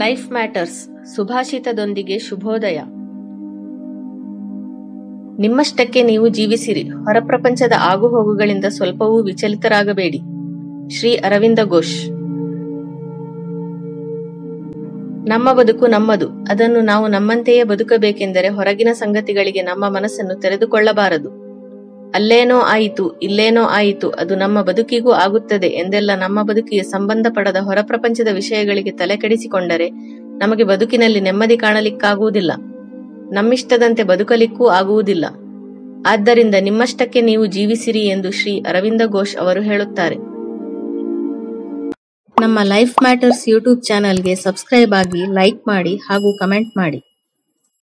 life matters ಸುಭಾಷಿತದೊಂದಿಗೆ ಶುಭೋದಯ ನಿಮ್ಮಷ್ಟಕ್ಕೆ ನೀವು ಜೀವಿಸಿರಿ ಹೊರಪ್ರಪಂಚದ ಆಗುಹೋಗುಗಳಿಂದ ಸ್ವಲ್ಪವೂ ವಿಚಲಿತರಾಗಬೇಡಿ ಶ್ರೀ ಅರವಿಂದ ಘೋಷ್ ನಮ್ಮ ಬದುಕು ನಮ್ಮದು ಅದನ್ನು ನಾವು ನಮ್ಮಂತೆಯೇ ಬದುಕಬೇಕೆಂದರೆ ಹೊರಗಿನ ಸಂಗತಿಗಳಿಗೆ ನಮ್ಮ ಮನಸ್ಸನ್ನು ತೆರೆದುಕೊಳ್ಳಬಾರದು ಅಲ್ಲೇನೋ ಆಯಿತು ಇಲ್ಲೇನೋ ಆಯಿತು ಅದು ನಮ್ಮ ಬದುಕಿಗೂ ಆಗುತ್ತದೆ ಎಂದೆಲ್ಲ ನಮ್ಮ ಬದುಕಿಗೆ ಸಂಬಂಧಪಡದ ಹೊರಪ್ರಪಂಚದ ವಿಷಯಗಳಿಗೆ ತಲೆಕೆಡಿಸಿಕೊಂಡರೆ ನಮಗೆ ಬದುಕಿನಲ್ಲಿ ನೆಮ್ಮದಿ ಕಾಣಲಿಕ್ಕಾಗುವುದಿಲ್ಲ ನಮ್ಮಿಷ್ಟದಂತೆ ಬದುಕಲಿಕ್ಕೂ ಆಗುವುದಿಲ್ಲ ಆದ್ದರಿಂದ ನಿಮ್ಮಷ್ಟಕ್ಕೆ ನೀವು ಜೀವಿಸಿರಿ ಎಂದು ಶ್ರೀ ಅರವಿಂದ ಘೋಷ್ ಅವರು ಹೇಳುತ್ತಾರೆ ನಮ್ಮ ಲೈಫ್ ಮ್ಯಾಟರ್ಸ್ ಯೂಟ್ಯೂಬ್ ಚಾನೆಲ್ಗೆ ಸಬ್ಸ್ಕ್ರೈಬ್ ಆಗಿ ಲೈಕ್ ಮಾಡಿ ಹಾಗೂ ಕಮೆಂಟ್ ಮಾಡಿ